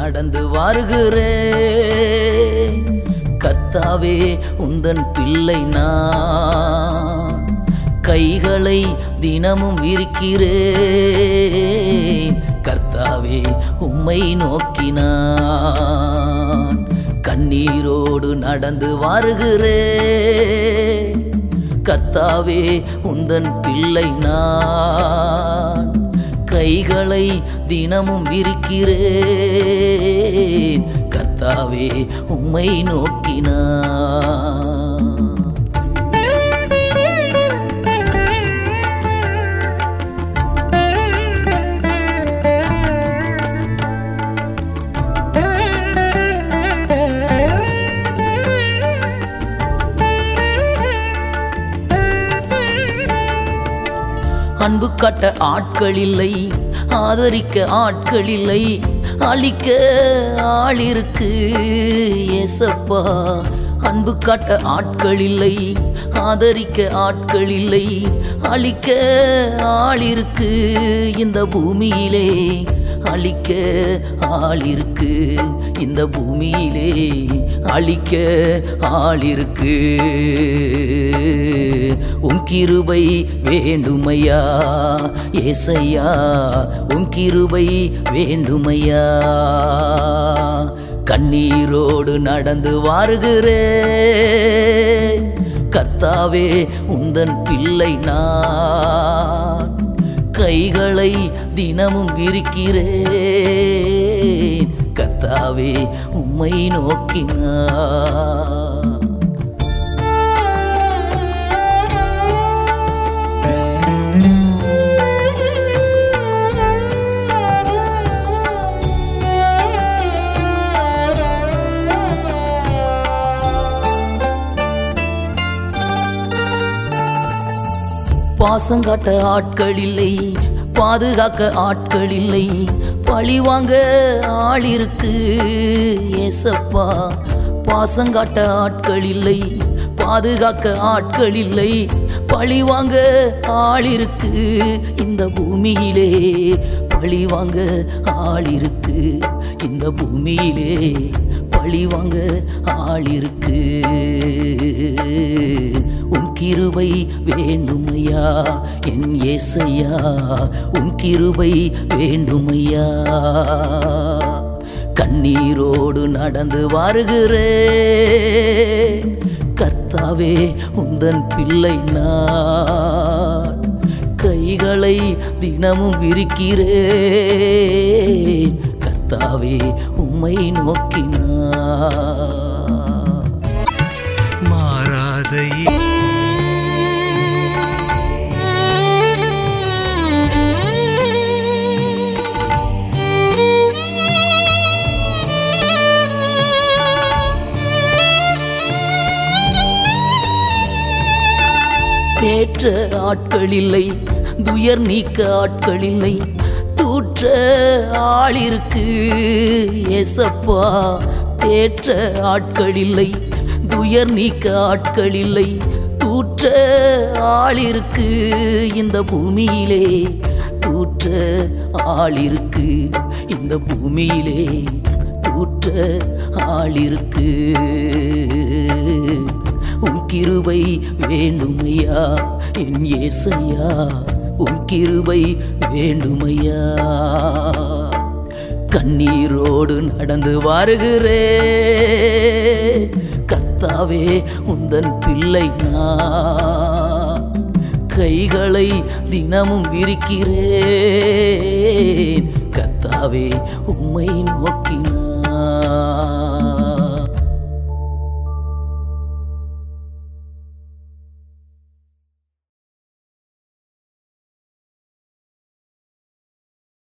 நடந்து வருகிறேன் கர்த்தாவே உந்தன் பிள்ளை நான் கைகளை தினமும் இருக்கிறேன் கர்த்தாவே உம்மை நோக்கினான் கண்ணீரோடு நடந்து வருகிறேன் கர்த்தாவே உந்தன் பிள்ளை நான் கைகளை தினமும் விரிக்கிறேன் கர்த்தாவே உம்மை நோக்கினான் அன்பு காட்ட ஆட்கள் இல்லை ஆதரிக்க ஆட்கள் இல்லை அழிக்க ஆள் இருக்கு ஏசப்பா அன்பு காட்ட ஆட்கள் இல்லை ஆதரிக்க ஆட்கள் இல்லை அழிக்க ஆள் இருக்கு இந்த பூமியிலே அழிக்க ஆள் இருக்கு இந்த பூமியிலே அழிக்க ஆள் இருக்கு உன் கிருபை வேண்டுமையா ஏசையா உன் கிருபை வேண்டுமையா கண்ணீரோடு நடந்து வாருகிறேன் கர்த்தாவே உந்தன் பிள்ளை நான் கைகளை தினமும் விரிக்கிறேன் கர்த்தாவே உம்மை நோக்கினான் பாசம் காட்ட ஆட்கள் இல்லை பாதுகாக்க ஆட்கள் இல்லை பழி வாங்க ஆள் இருக்கு ஏசப்பா பாசம் காட்ட ஆட்கள் இல்லை பாதுகாக்க ஆட்கள் இல்லை பழி வாங்க ஆள் இருக்கு இந்த பூமியிலே பழி வாங்க ஆள் இருக்கு இந்த பூமியிலே பழி வாங்க ஆள் இருக்கு உன் கிருபை வேண்டுமையா என் ஏசையா உன் கிருபை வேண்டுமையா கண்ணீரோடு நடந்து வருகிறேன் கர்த்தாவே உந்தன் பிள்ளை நான் கைகளை தினமும் விரிக்கிறேன் கர்த்தாவே உம்மை நோக்கினான் மாறாத இ- தேற்ற ஆட்கள் இல்லை துயர் நீக்க ஆட்கள் இல்லை தூற்ற ஆள் இருக்கு ஏசப்பா தேற்ற ஆட்கள் இல்லை துயர் நீக்க ஆட்கள் இல்லை தூற்ற ஆள் இருக்கு இந்த பூமியிலே தூற்ற ஆள் இருக்கு இந்த பூமியிலே தூற்ற ஆள் இருக்கு உன் கிருபை வேண்டுமையா என் ஏசையா உன் கிருபை வேண்டுமையா கண்ணீரோடு நடந்து வருகிறேன் கர்த்தாவே உந்தன் பிள்ளை நான் கைகளை தினமும் விரிக்கிறேன் கர்த்தாவே உம்மை நோக்கினான்